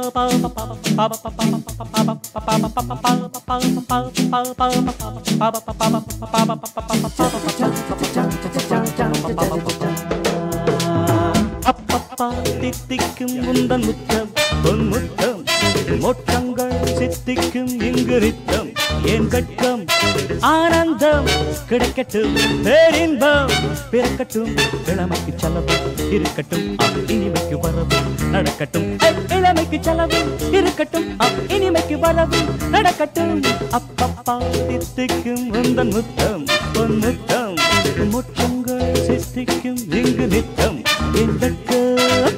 அப்பப்பா தித்திக்கும் முந்தன் முத்தம் பொன் முத்தம் மொட்டங்கள் சித்திக்கும் இங்கு நித்தம் ஏன் கட்டம் ஆனந்தம் கிடைக்கட்டும் பேரின்பம் பிறக்கட்டும் இளமைக்கு செலவு இருக்கட்டும் அப் இனிமைக்கு வரவு நடக்கட்டும் ஐ, இளமைக்கு செலவு இருக்கட்டும் அப் இனிமைக்கு வரவு நடக்கட்டும் அப்பப்பா தித்திக்கும் முந்தன் முத்தம் பொன் முத்தம் மொட்டங்கள் சித்திக்கும் இங்கு நித்தம் ஏன் கட்டம்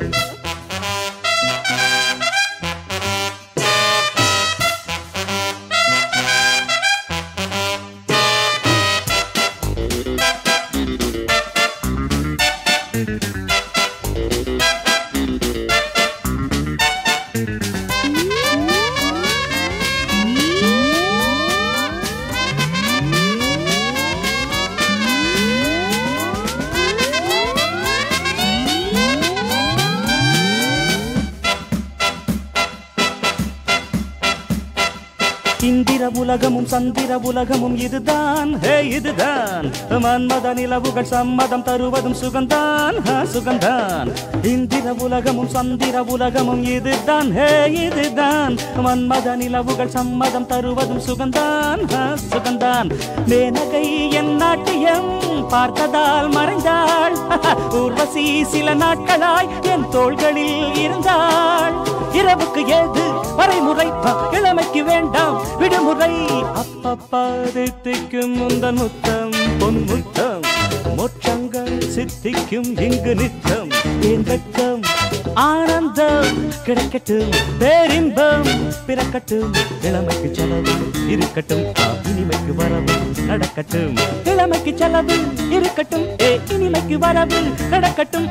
இந்திர உலகமும் சந்திர உலகமும் இதுதான் ஹே இதுதான் மன்மத நிலவுகள் சம்மதம் தருவதும் சுகந்தான் ஹா, சுகந்தான் இந்திர உலகமும் சந்திர உலகமும் இதுதான் ஹே இதுதான் மன்மத நிலவுகள் சம்மதம் தருவதும் சுகந்தான் ஹா, சுகந்தான் மேனகை என் நாட்டியம் பார்த்ததால் மறைந்தாள் ஊர்வசி சில நாட்களாய் என் தோள்களில் இருந்தாள் இரவுக்கு ஏது வரைமுறை பா, இளமைக்கு வேண்டாம் விடுமுறை அப்பப்பா தித்திக்கும் முந்தன் முத்தம் பொன் முத்தம் மோட்சங்கள் சித்திக்கும் இங்கு நித்தம் என் வெட்கம் ஆனந்தம் கிடைக்கட்டும் பேரின்பம் பிறக்கட்டும் இளமைக்கு செலவு இருக்கட்டும் ஆ, இனிமைக்கு வரவு நடக்கட்டும் இளமைக்கு செலவு இருக்கட்டும் ஏ இனிமைக்கு வரவு நடக்கட்டும்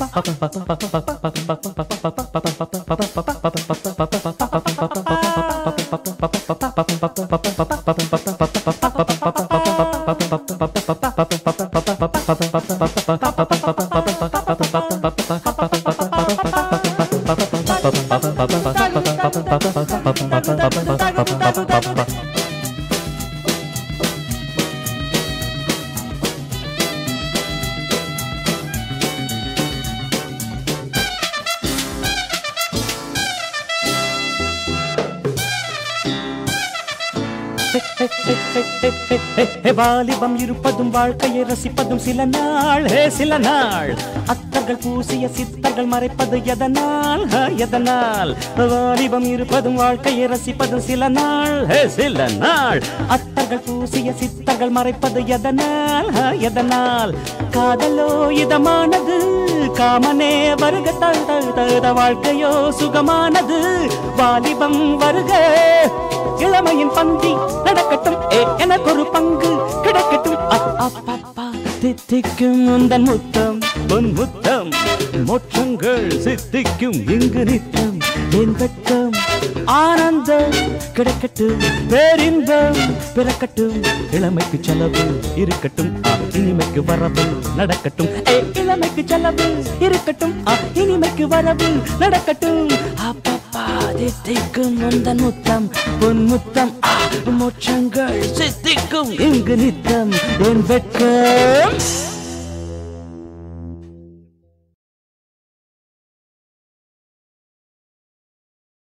வாலிபம் இருப்பதும் வாழ்க்கையை ரசிப்பதும் சில நாள் ஹே சில நாள் அத்தர்கள் பூசிய சித்தர்கள் மறைப்பது எதனால் ஹ, எதனால் வாலிபம் இருப்பதும் வாழ்க்கையை ரசிப்பதும் சில நாள் ஹே சில நாள் அத்தர்கள் பூசிய சித்தர்கள் மறைப்பது எதனால் ஹ, எதனால் காதலோ இதமானது காமனே வருக தழ தழுத வாழ்க்கையோ சுகமானது வாலிபம் வருக இளமையின் பந்தி நடக்கட்டும் ஏ எனக்கு ஒரு பங்கு கிடைக்கட்டும் அ- அப்பப்பா தித்திக்கும் உந்தன் முத்தம் பொன் முத்தம் மோட்சங்கள் சித்திக்கும் இங்கு நித்தம் என் வெட்கம் ஆனந்தம் கிடைக்கட்டும் பேரின்பம் பிறக்கட்டும் இளமைக்கு செலவு இருக்கட்டும் ஆ, இனிமைக்கு வரவு நடக்கட்டும் ஏ இளமைக்கு செலவு இருக்கட்டும் ஆ, இனிமைக்கு வரவு நடக்கட்டும் அப்பப்பா தித்திக்கும் உந்தன் முத்தம் பொன் முத்தம் ஆ, மோட்சங்கள் சித்திக்கும் இங்கு நித்தம் என் வெட்கம்